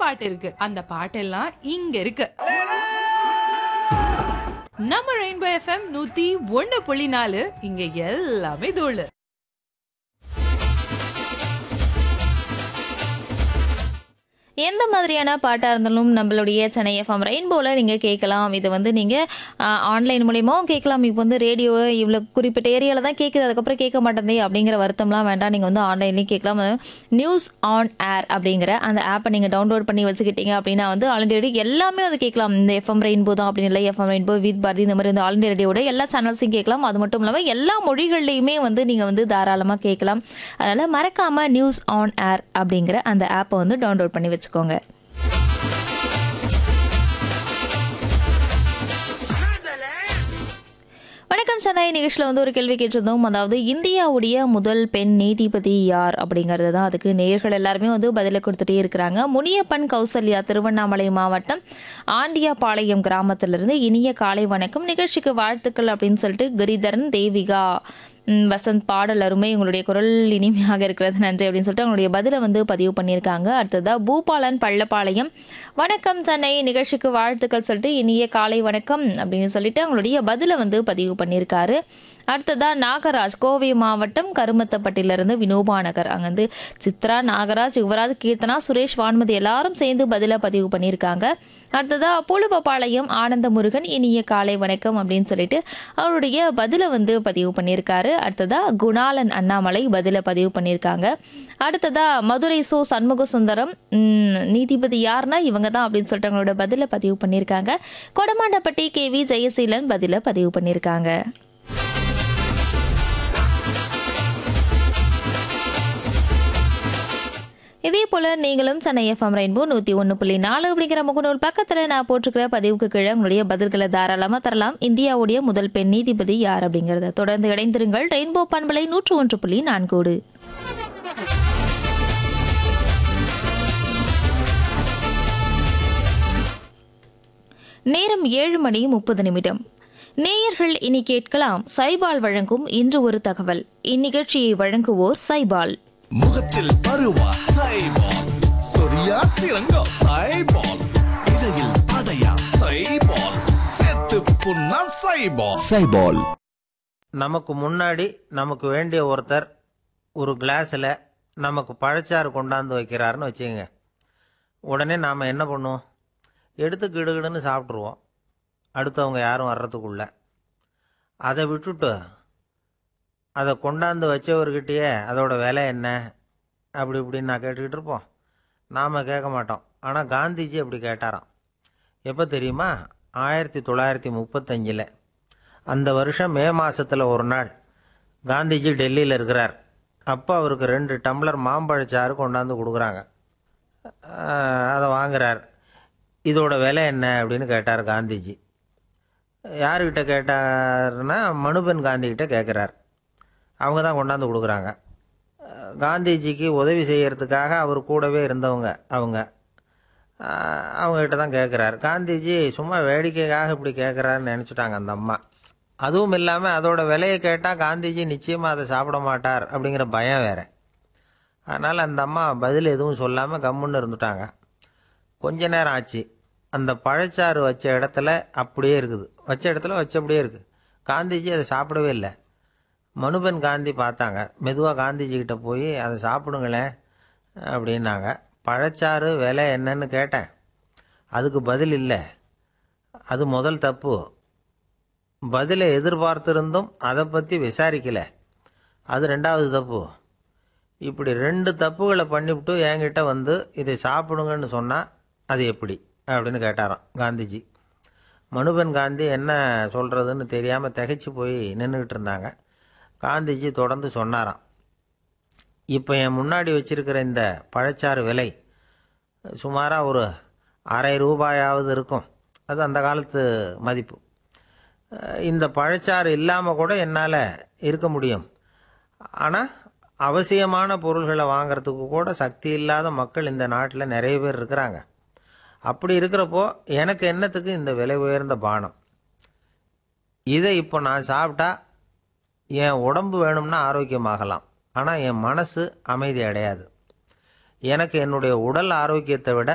பாட்டு இருக்கு அந்த பாட்டெல்லாம் இங்க இருக்கு நம்ம ரெயின்போ எஃப்எம் நூத்தி ஒண்ணு புள்ளி நாலு இங்க எல்லாமே தோழு எந்த மாதிரியான பாட்டாக இருந்தாலும் நம்மளுடைய சென்னை எஃப்எம் ரெயின்போவில் நீங்கள் கேட்கலாம் இது வந்து நீங்கள் ஆன்லைன் மூலியமாவும் கேட்கலாம் இப்போ வந்து ரேடியோ இவ்வளோ குறிப்பிட்ட ஏரியாவில் தான் கேட்குது அதுக்கப்புறம் கேட்க மாட்டேந்தே அப்படிங்கிற வருத்தம்லாம் வேண்டாம் நீங்கள் வந்து ஆன்லைன்லேயும் கேட்கலாம் நியூஸ் ஆன் ஏர் அப்படிங்கிற அந்த ஆப்பை நீங்கள் டவுன்லோட் பண்ணி வச்சுக்கிட்டீங்க அப்படின்னா வந்து ஆல் இண்டியா ரேடியோ எல்லாமே வந்து கேட்கலாம் இந்த எஃப்எம் ரெயின்போ தான் அப்படின்னு இல்லை எஃப்எம் ரெயின்போ வித் பாரதி இந்த மாதிரி இந்த ஆல் இண்டியா ரேடியோட எல்லா சேனல்ஸையும் கேட்கலாம் அது மட்டும் இல்லாமல் எல்லா மொழிகள்லையுமே வந்து நீங்கள் வந்து தாராளமாக கேட்கலாம் அதனால் மறக்காமல் நியூஸ் ஆன் ஏர் அப்படிங்கிற அந்த ஆப்பை வந்து டவுன்லோட் பண்ணி வச்சுக்கோங்க வணக்கம் சென்னை நிகழ்ச்சியில் வந்து ஒரு கேள்வி கேட்டிருந்தோம் அதாவது இந்தியாவுடைய முதல் பெண் நீதிபதி யார் அப்படிங்கிறது தான் அதுக்கு நேயர்கள் எல்லாருமே வந்து பதிலை கொடுத்துட்டே இருக்கிறாங்க முனியப்பன் கௌசல்யா திருவண்ணாமலை மாவட்டம் ஆண்டியாபாளையம் கிராமத்திலிருந்து இனிய காலை வணக்கம் நிகழ்ச்சிக்கு வாழ்த்துக்கள் அப்படின்னு சொல்லிட்டு கிரிதரன் தேவிகா ம், வசந்த் பாடல் அருமை உங்களுடைய குரல் இனிமையாக இருக்கிறது நன்றி அப்படின்னு சொல்லிட்டு அவங்களுடைய பதிலை வந்து பதிவு பண்ணியிருக்காங்க அடுத்ததா பூபாலன் பள்ளப்பாளையம் வணக்கம் சென்னை நிகழ்ச்சிக்கு வாழ்த்துக்கள் சொல்லிட்டு இனிய காலை வணக்கம் அப்படின்னு சொல்லிட்டு அவங்களுடைய பதிலை வந்து பதிவு பண்ணியிருக்காரு அடுத்ததா நாகராஜ் கோவை மாவட்டம் கருமத்தப்பட்டிலிருந்து வினோபா நகர் அங்க வந்து சித்ரா நாகராஜ் யுவராஜ் கீர்த்தனா சுரேஷ் வான்மதி எல்லாரும் சேர்ந்து பதிலை பதிவு பண்ணியிருக்காங்க அடுத்ததா புழுவப்பாளையம் ஆனந்த முருகன் இனிய காலை வணக்கம் அப்படின்னு சொல்லிட்டு அவருடைய பதிலை வந்து பதிவு பண்ணியிருக்காரு அடுத்ததா குணாலன் அண்ணாமலை பதிலை பதிவு பண்ணியிருக்காங்க அடுத்ததா மதுரை சோ சண்முக சுந்தரம் ம், நீதிபதி யாருன்னா இவங்க தான் அப்படின்னு சொல்லிட்டு அவங்களோட பதிலை பதிவு பண்ணியிருக்காங்க கொடமாண்டப்பட்டி கே வி ஜெயசீலன் பதிலை பதிவு பண்ணியிருக்காங்க இதே போல நீங்களும் சென்னை எஃப்எம் ரெயின்போ நூற்றி ஒன்று புள்ளி நாலு அப்படிங்கிற முகநூல் பக்கத்தில் நான் போட்டிருக்கிற பதிவுக்கு கீழே உங்களுடைய பதில்களை தாராளமாக தரலாம் இந்தியாவுடைய முதல் பெண் நீதிபதி யார் அப்படிங்கிறத தொடர்ந்து இணைந்திருங்கள் ரெயின்போ பண்பலை நூற்று ஒன்று புள்ளி நான்கோடு நேரம் ஏழு மணி முப்பது நிமிடம் நேயர்கள் இனி கேட்கலாம் சைபால் வழங்கும் இன்று ஒரு தகவல் இந்நிகழ்ச்சியை வழங்குவோர் சைபால் முகத்தில் பருவா சைபால் சொரியா சிறங்கா சைபால் இடையில் படையா சைபால் செத்து புண்ணா சைபால் சைபால் நமக்கு முன்னாடி நமக்கு வேண்டிய ஒருத்தர் ஒரு கிளாஸில் நமக்கு பழச்சாறு கொண்டாந்து வைக்கிறாருன்னு வச்சுக்கோங்க உடனே நாம் என்ன பண்ணுவோம் எடுத்து கிடுகிடுன்னு சாப்பிட்ருவோம் அடுத்தவங்க யாரும் வர்றதுக்குள்ள அதை விட்டுட்டு அதை கொண்டாந்து வச்சவர்கிட்டயே அதோட விலை என்ன அப்படி இப்படின்னு நான் கேட்டுக்கிட்டு இருப்போம் நாம் கேட்க மாட்டோம் ஆனால் காந்திஜி அப்படி கேட்டாராம் எப்போ தெரியுமா ஆயிரத்தி தொள்ளாயிரத்தி முப்பத்தஞ்சில் அந்த வருஷம் மே மாசத்துல ஒரு நாள் காந்திஜி டெல்லியில் இருக்கிறார் அப்போ அவருக்கு ரெண்டு டம்ளர் மாம்பழச்சாறு கொண்டாந்து கொடுக்குறாங்க ஆஹ் அதை வாங்குறார் இதோட விலை என்ன அப்படின்னு கேட்டார் காந்திஜி யாருக்கிட்ட கேட்டாருன்னா மனுபென் காந்திகிட்ட கேட்குறார் அவங்க தான் கொண்டாந்து கொடுக்குறாங்க அஹ் காந்திஜிக்கு உதவி செய்யறதுக்காக அவர் கூடவே இருந்தவங்க அவங்க அஹ் அவங்ககிட்ட தான் கேட்குறாரு காந்திஜி சும்மா வேடிக்கைக்காக இப்படி கேட்குறாருன்னு நினச்சிட்டாங்க அந்த அம்மா அதுவும் இல்லாமல் அதோட விலையை கேட்டால் காந்திஜி நிச்சயமாக அதை சாப்பிட மாட்டார் அப்படிங்கிற பயம் வேற அதனால் அந்த அம்மா பதில் எதுவும் சொல்லாமல் கம்முன்னு இருந்துட்டாங்க கொஞ்ச நேரம் ஆச்சு அந்த பழச்சாறு வச்ச இடத்துல அப்படியே இருக்குது வச்ச இடத்துல வச்சபடியே இருக்குது காந்திஜி அதை சாப்பிடவே இல்லை மனுபென் காந்தி பார்த்தாங்க மெதுவாக காந்திஜி கிட்ட போய் அதை சாப்பிடுங்களேன் அப்படின்னாங்க பழச்சாறு விலை என்னன்னு கேட்டேன் அதுக்கு பதில் இல்லை அது முதல் தப்பு பதிலை எதிர்பார்த்திருந்தும் அதை பற்றி விசாரிக்கல அது ரெண்டாவது தப்பு இப்படி ரெண்டு தப்புகளை பண்ணிவிட்டு என்கிட்ட வந்து இதை சாப்பிடுங்கன்னு சொன்னால் அது எப்படி அப்படின்னு கேட்டாராம் காந்திஜி மனுபென் காந்தி என்ன சொல்கிறதுன்னு தெரியாமல் திகைச்சு போய் நின்றுக்கிட்டு இருந்தாங்க காந்திஜி தொடர்ந்து சொன்னாராம் இப்போ என் முன்னாடி வச்சிருக்கிற இந்த பழச்சாறு விலை சுமாராக ஒரு அரை ரூபாயாவது இருக்கும் அது அந்த காலத்து மதிப்பு அஹ் இந்த பழச்சாறு இல்லாமல் கூட என்னால் இருக்க முடியும் ஆனால் அவசியமான பொருள்களை வாங்குறதுக்கு கூட சக்தி இல்லாத மக்கள் இந்த நாட்டில் நிறைய பேர் இருக்கிறாங்க அப்படி இருக்கிறப்போ எனக்கு என்னத்துக்கு இந்த விலை உயர்ந்த பானம் இதை இப்போ நான் சாப்பிட்டா என் உடம்பு வேணும்னா ஆரோக்கியமாகலாம் ஆனால் என் மனசு அமைதி அடையாது எனக்கு என்னுடைய உடல் ஆரோக்கியத்தை விட